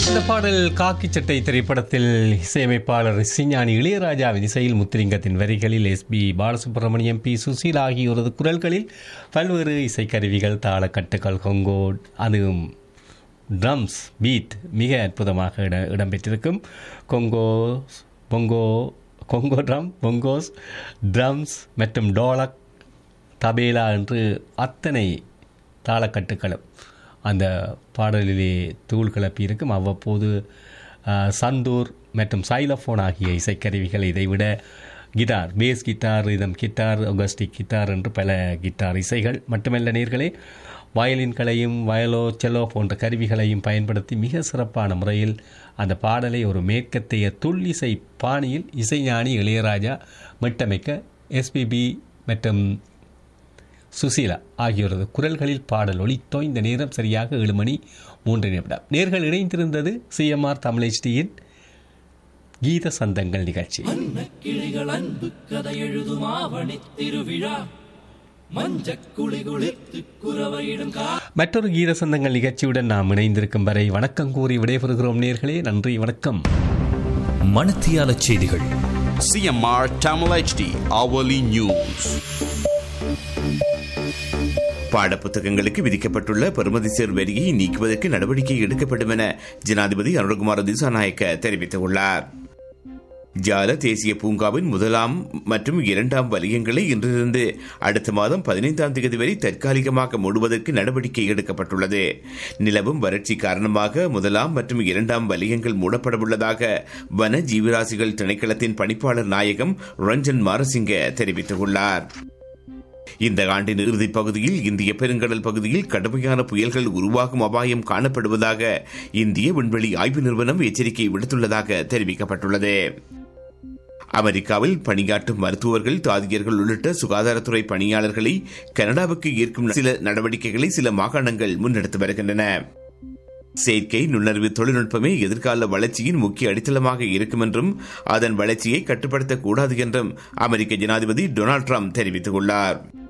இந்த பாடல் காக்கி சட்டை திரைப்படத்தில் இசையமைப்பாளர் இசைஞானி இளையராஜாவின் இசையில் முத்திரிங்கத்தின் வரிகளில் எஸ்பி பாலசுப்ரமணியம் பி சுசீல் ஆகியோரது குரல்களில் பல்வேறு இசைக்கருவிகள் தாளக்கட்டுகள் கொங்கோ அதுவும் ட்ரம்ஸ் பீட் மிக அற்புதமாக இட இடம்பெற்றிருக்கும் conga bongo conga drum bongos drums மற்றும் டோலக் தபேலா என்று அத்தனை தாளக்கட்டுகளும் அந்த பாடலிலே தூள் கிளப்பியிருக்கும் அவ்வப்போது ஆஹ், சந்தூர் மற்றும் சைலஃபோன் ஆகிய இசைக்கருவிகள் இதைவிட guitar bass guitar rhythm guitar acoustic guitar என்று பல கிட்டார் இசைகள் மட்டுமல்ல நேர்களே வயலின்களையும் வயலோ செல்லோ போன்ற கருவிகளையும் பயன்படுத்தி மிக சிறப்பான முறையில் அந்த பாடலை ஒரு மேற்கத்தைய துள்ளிசை பாணியில் இசைஞானி இளையராஜா மீட்டமைக்க எஸ்பிபி மற்றும் சுசீலா ஆகியோரது குரல்களில் பாடல் ஒலித்தோ இந்த நேரம் சரியாக ஏழு மணி மூன்று நிமிடம் நேர்கள் இணைந்திருந்தது சிஎம்ஆர் தமிழ்ச்சியின் கீத சந்தங்கள் நிகழ்ச்சி கிளிகள் அன்பு கதை எழுதும் ஆவணி திருவிழா மஞ்சக் குளி குளித்து குறவையிடும் கா மற்றொரு கீத சந்தங்கள் நிகழ்ச்சியுடன் நாம் இணைந்திருக்கும் வரை வணக்கம் கூறி விடைபெறுகிறோம் நேர்களே நன்றி வணக்கம் மணத்தியால செய்திகள் CMR Tamil HD hourly news. பாடப்புத்தகங்களுக்கு விதிக்கப்பட்டுள்ள பெறுமதிசேர் வரியை நீக்குவதற்கு நடவடிக்கை எடுக்கப்படும் என ஜனாதிபதி அருண்குமார் திசாநாயக்க தெரிவித்துள்ளார் ஜால தேசிய பூங்காவின் முதலாம் மற்றும் இரண்டாம் வலயங்களை இன்றிலிருந்து அடுத்த மாதம் பதினைந்தாம் தேதி வரை தற்காலிகமாக மூடுவதற்கு நடவடிக்கை எடுக்கப்பட்டுள்ளது நிலவும் வறட்சி காரணமாக முதலாம் மற்றும் இரண்டாம் வலயங்கள் மூடப்படவுள்ளதாக வன ஜீவராசிகள் திணைக்களத்தின் பணிப்பாளர் நாயகம் ரஞ்சன் மாரசிங்க தெரிவித்துள்ளார் இந்த ஆண்டின் இறுதிப் பகுதியில் இந்திய பெருங்கடல் பகுதியில் கடுமையான புயல்கள் உருவாகும் அபாயம் காணப்படுவதாக இந்திய விண்வெளி ஆய்வு நிறுவனம் எச்சரிக்கை விடுத்துள்ளதாக தெரிவிக்கப்பட்டுள்ளது அமெரிக்காவில் பணியாற்றும் மருத்துவர்கள் தாதியர்கள் உள்ளிட்ட சுகாதாரத்துறை பணியாளர்களை கனடாவுக்கு ஈர்க்கும் சில நடவடிக்கைகளை சில மாகாணங்கள் முன்னெடுத்து வருகின்றன செயற்கை நுண்ணறிவு தொழில்நுட்பமே எதிர்கால வளர்ச்சியின் முக்கிய அடித்தளமாக இருக்கும் என்றும் அதன் வளர்ச்சியை கட்டுப்படுத்தக்கூடாது என்றும் அமெரிக்க ஜனாதிபதி டொனால்ட் ட்ரம்ப் தெரிவித்துள்ளார்